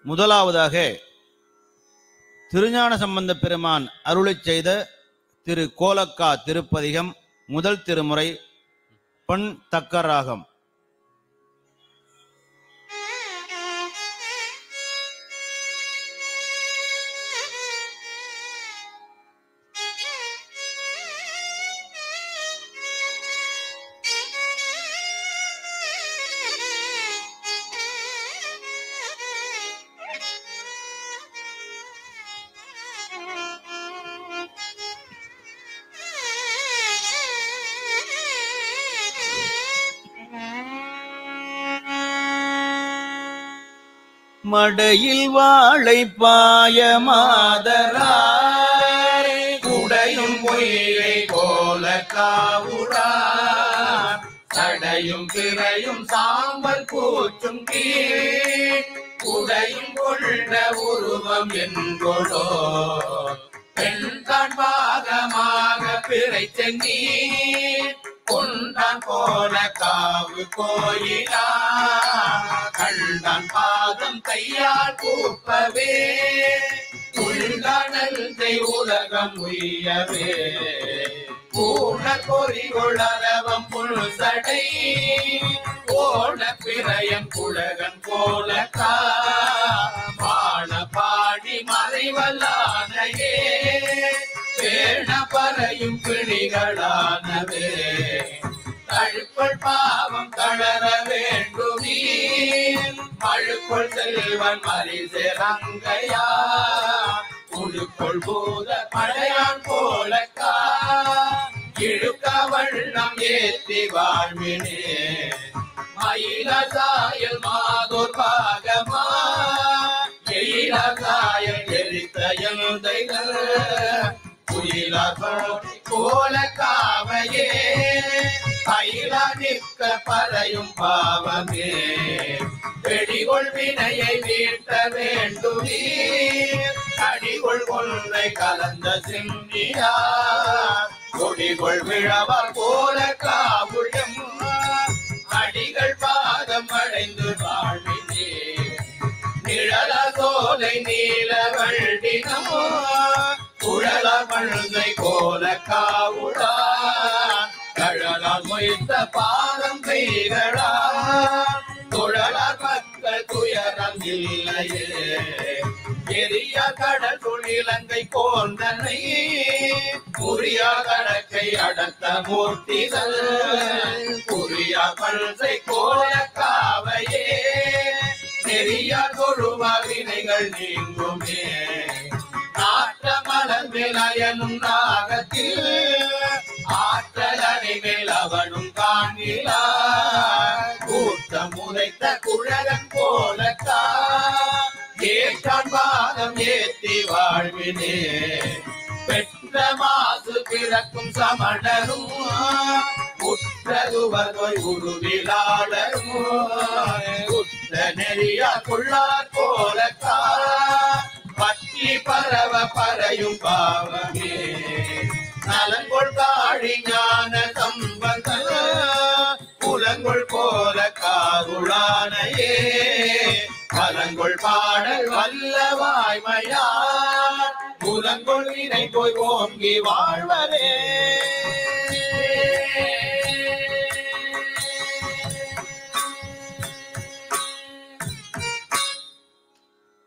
முதலாவதாக திருஞான சம்பந்த பெருமான் அருளிச் செய்த திரு கோலக்கா திருப்பதிகம் முதல் திருமுறை பண் தக்கராகம் மடையில் வாழை பாய மாதராய் குடையும் பொய்கை போல காவுடார் சடையும் பிறையும் சாம்பல் பூச்சும் கீழ் குடையும் கொண்ட உருவம் என்கொடோ பெண்தான் பாகமாக பிறை சென்னி கொண்டான் போல காவு கோயிலா கண்டான் பாதம் கையால் கூப்பவே உள்ளனல்தை உலகம் உய்யவே பூண பொறி கொளரவம் புழுசடை ஓண பிரயம் குழகன் போல பாண பாடி மறைவலானையே பேண பறையும் பிணிகளானவே தழுப்பல் பாவம் தளர வேண்டுமே மழுக்குள் செல்வன் மரிசெரங்கையா உழுக்குள் பூத படையான் போலக்கா இழுக்க வண்ணம் ஏத்தி வாழ்வினே மயிலசாயல் மாதோர் பாகமா எயிலசாயல் எரித்த எழுதைகள் குயிலார் போல காவையே பயிலா நிற்க பறையும் பாவமே வெடிகொள் வினையை வீட்ட வேண்டுமே அடிகொள் கொன்றை கலந்த சிந்தியா கொடிகொள் விழவர் போல காவுளம் அடிகள் பாதம் அடைந்து வாழ்வினே நிழல சோலை நீல வண்டினமோ குழல மழுங்கை கோல காவுடா கழலால் மொய்த்த பாதம் கைகளா குழலார் மக்கள் துயரம் இல்லையே எரிய கடல் துணிலங்கை போன்றனை புரியா கணக்கை அடர்த்த மூர்த்திகள் புரியா பல்சை கோல காவையே நெறியா தொழுவாவினைகள் நீங்குமே நாட்ட மலர் விளையனும் நாகத்தில் ஆற்றல் அறிவில் அவனும் காண்கிறா கூட்டம் உரைத்த குழகன் போலக்கா ஏற்றான் பாதம் ஏத்தி வாழ்வினே பெற்ற மாசு பிறக்கும் சமணரும் உற்றதுவதொய் உருவிலாளரும் உற்ற நெறியா கொள்ளார் போலக்கா பற்றி பரவ பறையும் பாவமே நலங்கொள் காழி ஞான சம்பந்த புலங்கொள் போல காருளானையே கலங்கொள் பாடல் வல்ல வாய்மையார் புலங்கொள் வினை போய் ஓங்கி வாழ்வரே